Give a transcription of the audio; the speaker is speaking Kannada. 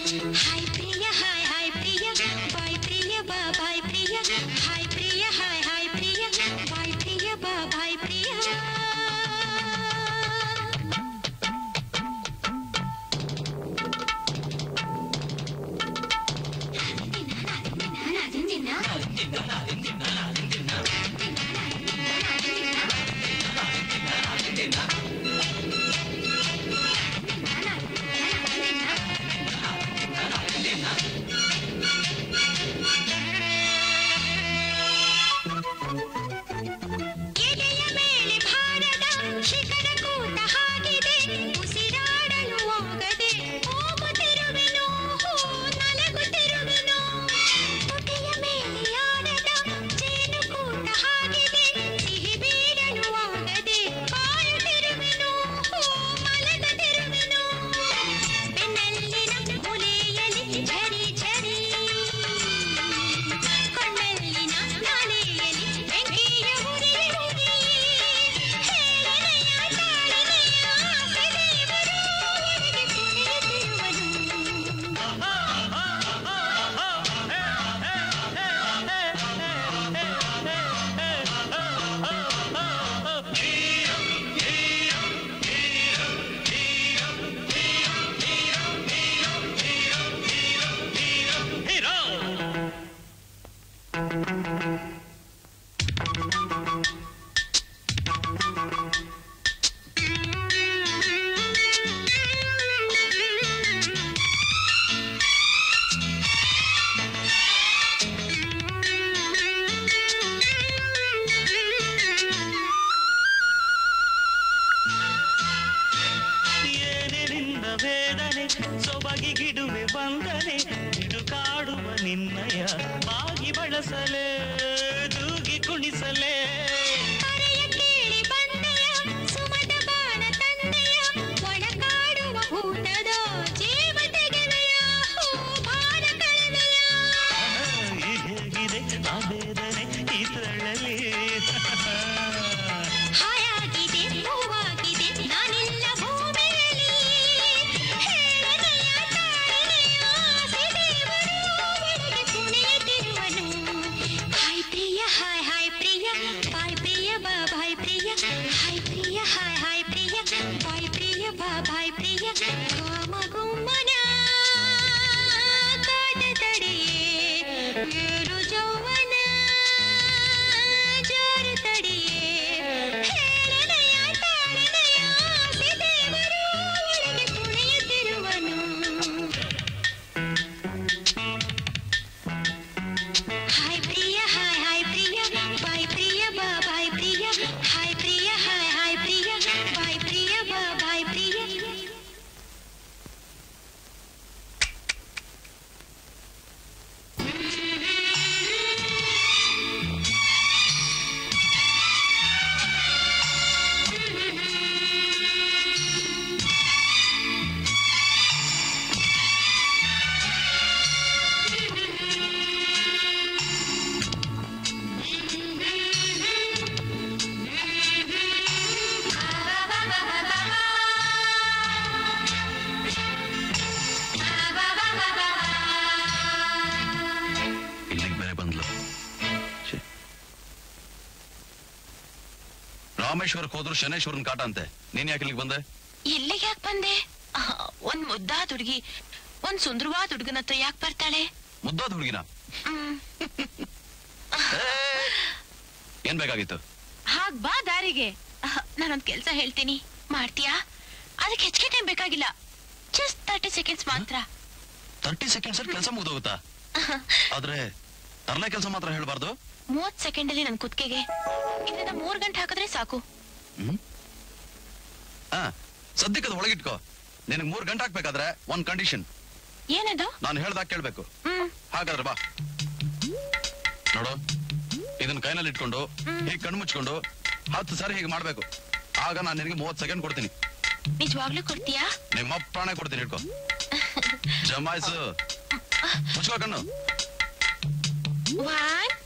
ಹಾಯ್ ಪ್ರಿಯ ಹಾಯ್ ಹಾಯ್ ಪ್ರಿಯ ಬಾಯ್ ಪ್ರಿಯ ಬಾ ಬಾಯ್ ಪ್ರಿಯ ಹಾಯ್ ಪ್ರಿಯ ಹಾಯ್ ಹಾಯ್ ಪ್ರಿಯ ಬಾಯ್ ಪ್ರಿಯ ಬಾ ಬಾಯ್ ಪ್ರಿಯ ಎದೆಯ ಮೇಲೆ ಭಾರದ ಶಿಖರ ಕೂತ ಹಾಗಿದೆ ಉಸಿರಾಡಲು ಆಗದೆ ಹೋಗುತ್ತಿರುವೆನು ಹೋ ನಲಗುತ್ತಿರುವೆನು ತುಟಿಯ ಮೇಲೆ ಆಡದ ಜೇನು ಕೂಟ ಹಾಗಿದೆ ಸಿಹಿ ಬೀಳಲು ಆಗದೆ ಕಾಯುತ್ತಿರುವೆನು ಹೋ ಮಲಗದಿರುವೆನು ಬೆನ್ನಲ್ಲಿನ ಮೂಲೆಯಲ್ಲಿ ಝರಿ ಝರಿ ಕಣ್ಣಲ್ಲಿನ ನಾಲೆಯಲ್ಲಿ ಬೆಂಕಿಯ ಉರಿ ಉರಿ ಹೇಳನೆಯ ತಾಳನೆಯ ಆಸೆ ದೇವರು ಒಳಗೆ ಕುಣಿಯುತ್ತಿರುವನು ಏನೆ ನಿನ್ನ ವೇದನೆ ಸೊಬಗಿಗಿಡುವೆ ಬಂದನೆ ಇದು ಕಾಡುವ ನಿನ್ನಯ ಬಾಗಿ ಬಳಸಲೇ ದೂಗಿ ಕುಣಿಸಲೇ ಕರೆಯ ಕೇಳಿ ಬಂದೆಯ ಸುಮದ ಬಾಣ ತಂದೆಯ ಒಳಕಾಡುವ ಊಟದ ಜೀವ ತೆಗೆವೆಯ ಹೂ ಭಾರ ಕಳೆವೆಯ ಈ ಹೇಗಿದೆ ಆ ವೇದನೆ ಈ ತರಳಲಿ ಹಾಯಾಗಿದೆ ಹೂವಾಗಿದೆ ನಾನಿಲ್ಲ ಭೂಮಿಯಲ್ಲಿ ಹೇಳನೆಯ ತಾಳನೆಯ ಆಸೆ ದೇವರು ಒಳಗೆ ಕುಣಿಯುತ್ತಿರುವನು ಹಾಯ್ ಪ್ರಿಯ ಹಾಯ್ ಹಾಯ್ ಪ್ರಿಯ ಬಾಯ್ ಪ್ರಿಯ ಬಾ ಬಾಯ್ ಪ್ರಿಯ ಹಾಯ್ ಪ್ರಿಯ ಹಾಯ್ ಹಾಯ್ ಪ್ರಿಯ ಬಾಯ್ ಪ್ರಿಯ ಬಾ ಬಾಯ್ ಪ್ರಿಯ ಕಾಮ ಗುಮ್ಮನ ಕಾಟ ತಡೆಯೇ ಏರು ಜೌವನ ಜೋರು ತಡೆಯೇ ಹೇಳನೆಯ ತಾಳನೆಯ ಆಸೆ ದೇವರು ಒಳಗೆ ಕುಣಿಯುತ್ತಿರುವನು ಹಾಯ್ ಪ್ರಿಯ ಹಾಯ್ ಹಾಯ್ ಪ್ರಿಯ ಬಾಯ್ ಪ್ರಿಯ ಬಾ ಬಾಯ್ ಪ್ರಿಯ ಹಾಯ್ ಪ್ರಿಯ ಹಾಯ್ ಹಾಯ್ ಪ್ರಿಯ ಬಾಯ್ ಪ್ರಿಯ ಬಾ ಬಾಯ್ ಪ್ರಿಯ ಇಲ್ಲಿಗೆ ಬೇರೆ ಬಂದ್ಲು ಛೆ. ರಾಮೇಶ್ವರಕ್ಕೆ ಹೋದ್ರು ಶನೇಶ್ವರನ್ ಕಾಟ ಅಂತೆ ನೀನ್ ಯಾಕೆ ಇಲ್ಲಿಗೆ ಬಂದೆ ಇಲ್ಲಿಗೆ ಯಾಕೆ ಬಂದೆ ಆಹ್, ಒಂದ್ ಮುದ್ದಾದ ಹುಡುಗಿ ಒಂದ್ ಸುಂದರವಾದ ಹುಡುಗನ ಹತ್ರ ಯಾಕೆ ಬರ್ತಾಳೆ ಮುದ್ದಾದ ಹುಡುಗಿನ ಹ್ಮ್. ಏನ್ ಬೇಕಾಗಿತ್ತು ಹಾಗ್ ಬಾ ದಾರಿಗೆ ಆಹ್, ನಾನೊಂದ್ ಕೆಲ್ಸ ಹೇಳ್ತೀನಿ ಮಾಡ್ತೀಯಾ ಅದಕ್ಕೆ ಹೆಚ್ಚಿಗೆ ಟೈಮ್ ಬೇಕಾಗಿಲ್ಲ ಜಸ್ಟ್ ತರ್ಟಿ ಸೆಕೆಂಡ್ಸ್ ಮಾತ್ರ ತರ್ಟಿ ಸೆಕೆಂಡ್ಸ್ ಅಲ್ಲಿ ಕೆಲಸ ಮುಗ್ದೋಗುತ್ತಾ ಆದ್ರೆ ತರಲೆ ಕೆಲಸ ಮಾತ್ರ ಹೇಳ್ಬಾರ್ದು ಮೂವತ್ ಸೆಕೆಂಡ್ ಅಲ್ಲಿ ನನ್ ಕುತ್ತಿಗೆಗೆ ಇದರಿಂದ ಮೂರ್ ಗಂಟೆ ಹಾಕಿದ್ರೆ ಸಾಕು ಹ್ಮ್ ಹಾ ಸದ್ಯಕ್ಕೆ ಅದು ಒಳಗಿಟ್ಕೋ ನಿನಗ್ ಮೂರ್ ಗಂಟೆ ಹಾಕ್ಬೇಕಾದ್ರೆ ಒಂದ್ ಕಂಡೀಷನ್ ಏನದು ನಾನು ಹೇಳ್ದಾಗ ಕೇಳ್ಬೇಕು ಹ್ಮ್ ಹಾಗಾದ್ರೆ ಬಾ ನೋಡು ಇದನ್ನ ಕೈನಲ್ಲಿ ಇಟ್ಕೊಂಡು ಹೀಗೆ ಕಣ್ಣು ಮುಚ್ಕೊಂಡು ಹತ್ತು ಸಾರಿ ಹೀಗೆ ಮಾಡ್ಬೇಕು ಆಗ ನಾನು ನಿನಗೆ ಮೂವತ್ ಸೆಕೆಂಡ್ ಕೊಡ್ತೀನಿ ನಿಜವಾಗ್ಲೂ ಕೊಡ್ತೀಯಾ ನಿಮ್ಮ ಪ್ರಾಣ ಕೊಡ್ತೀನಿ ಇಟ್ಕೋ ಜಮಾಯ್ಸು ಮುಚ್ಕೋ ಕಣ್ಣು ಒನ್